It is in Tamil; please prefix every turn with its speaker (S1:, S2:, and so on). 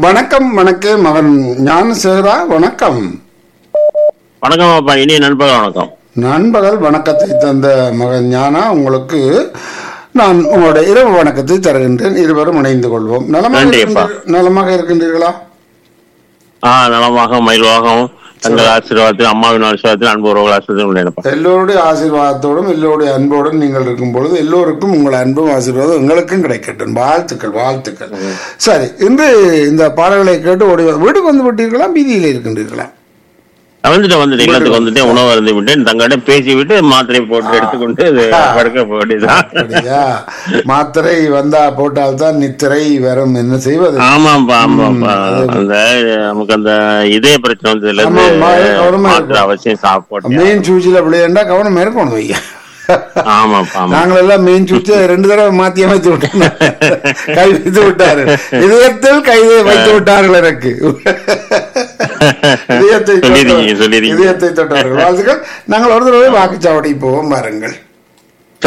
S1: வணக்கம் வணக்கம் மகன் ஞானசேகரா வணக்கம்
S2: வணக்கம் அப்பா இனிய நண்பர்கள் வணக்கம்
S1: நண்பர்கள் வணக்கத்தை தந்த மகன் ஞானா உங்களுக்கு நான் உங்களுடைய இரவு வணக்கத்தை தருகின்றேன் இருவரும் இணைந்து கொள்வோம் நலமாக
S2: நன்றி, அப்பா.
S1: இருக்கின்றீர்- நலமாக இருக்கின்றீர்களா
S2: ஆ நலமாக மயில்வாகவும் தங்கள் ஆசீர்வாதத்தில் அம்மாவின் ஆசீர்வாதத்தில் அன்பு உறவுகள் ஆசீர்வாதத்தில் நினைப்பேன்
S1: எல்லோருடைய ஆசீர்வாதத்தோடும் எல்லோருடைய அன்போடும் நீங்கள் இருக்கும் பொழுது எல்லோருக்கும் உங்கள் அன்பும் ஆசீர்வாதம் எங்களுக்கும் கிடைக்கட்டும் வாழ்த்துக்கள் வாழ்த்துக்கள் சரி இன்று இந்த பாடல்களை கேட்டு ஓடி வ- வீட்டுக்கு வந்து விட்டீர்களா வீதியில் இருக்கின்றீர்களா
S2: வந்துட்டு வந்துட்டு இல்லத்துக்கு வந்துட்டு உணவு அருந்து விட்டு தங்களிடம் பேசி விட்டு மாத்திரை போட்டு எடுத்துக்கொண்டு இது படுக்க வேண்டியதுதான்
S1: அப்படியா மாத்திரை வந்தா போட்டால்தான் நித்திரை வரும் என்ன செய்வது
S2: ஆமாப்பா ஆமாப்பா அந்த நமக்கு அந்த இதய பிரச்சனை வந்ததுல
S1: ஆமா,
S2: இருந்து
S1: மா- கவனமா
S2: மாத்திரை
S1: இருக்கணும்.
S2: அவசியம் சாப்பிட்டு
S1: மெயின் சூச்சில விளையாண்டா கவனம் இருக்கணும் ஐயா
S2: ஆமாப்பா ஆமா
S1: நாங்கள் எல்லாம் மெயின் சூச்சை ரெண்டு தடவை மாத்தி அமைத்து விட்டோம் கை வைத்து விட்டார்கள் இதயத்தில் கை வைத்து விட்டார்கள் எனக்கு இதயத்தை
S2: சொல்லிருக்கீங்க
S1: தொட்ட-
S2: சொல்லிருக்கீங்க
S1: இதயத்தை தொட்டார்கள் வாழ்த்துக்கள் நாங்கள் ஒரு தடவை வாக்குச்சாவடி போவோம் பாருங்கள்